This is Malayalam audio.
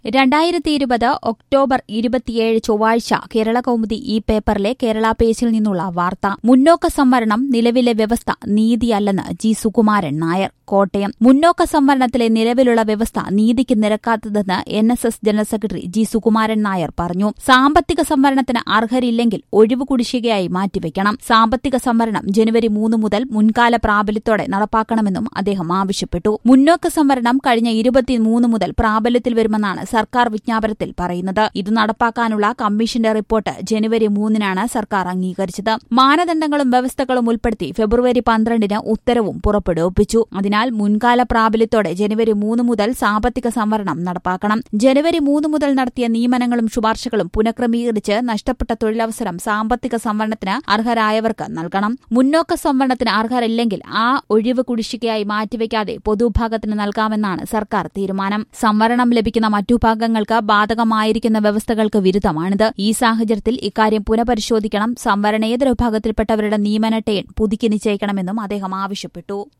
രണ്ടായിരത്തി ഇരുപത് ഒക്ടോബർ ഇരുപത്തിയേഴ് ചൊവ്വാഴ്ച കേരള കൗമുദി ഈ പേപ്പറിലെ കേരള പേജിൽ നിന്നുള്ള വാർത്ത മുന്നോക്ക സംവരണം നിലവിലെ വ്യവസ്ഥ നീതിയല്ലെന്ന് ജി സുകുമാരൻ നായർ കോട്ടയം മുന്നോക്ക സംവരണത്തിലെ നിലവിലുള്ള വ്യവസ്ഥ നീതിക്ക് നിരക്കാത്തതെന്ന് N S S general secretary G Sukumaran Nair പറഞ്ഞു സാമ്പത്തിക സംവരണത്തിന് അർഹരില്ലെങ്കിൽ ഒഴിവ് കുടിശ്ശികയായി മാറ്റിവെക്കണം സാമ്പത്തിക സംവരണം ജനുവരി മൂന്ന് മുതൽ മുൻകാല പ്രാബല്യത്തോടെ നടപ്പാക്കണമെന്നും അദ്ദേഹം ആവശ്യപ്പെട്ടു മുന്നോക്ക സംവരണം കഴിഞ്ഞ ഇരുപത്തിമൂന്ന് മുതൽ പ്രാബല്യത്തിൽ വരുമെന്നാണ് സർക്കാർ വിജ്ഞാപനത്തിൽ പറയുന്നത് ഇത് നടപ്പാക്കാനുള്ള കമ്മീഷന്റെ റിപ്പോർട്ട് ജനുവരി മൂന്നിനാണ് സർക്കാർ അംഗീകരിച്ചത് മാനദണ്ഡങ്ങളും വ്യവസ്ഥകളും ഉൾപ്പെടുത്തി ഫെബ്രുവരി പന്ത്രണ്ടിന് ഉത്തരവും പുറപ്പെടുവിപ്പിച്ചു അതിനാൽ മുൻകാല പ്രാബല്യത്തോടെ ജനുവരി മൂന്ന് മുതൽ സാമ്പത്തിക സംവരണം നടപ്പാക്കണം ജനുവരി മൂന്ന് മുതൽ നടത്തിയ നിയമനങ്ങളും ശുപാർശകളും പുനഃക്രമീകരിച്ച് നഷ്ടപ്പെട്ട തൊഴിലവസരം സാമ്പത്തിക സംവരണത്തിന് അർഹരായവർക്ക് നൽകണം മുന്നോക്ക സംവരണത്തിന് അർഹരില്ലെങ്കിൽ ആ ഒഴിവ് കുടിശ്ശികയായി മാറ്റിവെക്കാതെ പൊതുവിഭാഗത്തിന് നൽകാമെന്നാണ് സർക്കാർ തീരുമാനം സംവരണം ലഭിക്കുന്ന മറ്റു ഭാഗങ്ങൾക്ക് ബാധകമായിരിക്കുന്ന വ്യവസ്ഥകൾക്ക് വിരുദ്ധമാണിത് ഈ സാഹചര്യത്തിൽ ഇക്കാര്യം പുനഃപരിശോധിക്കണം സംവരണേതര വിഭാഗത്തിൽപ്പെട്ടവരുടെ നിയമന ടേൺ പുതുക്കി നിശ്ചയിക്കണമെന്നും അദ്ദേഹം ആവശ്യപ്പെട്ടു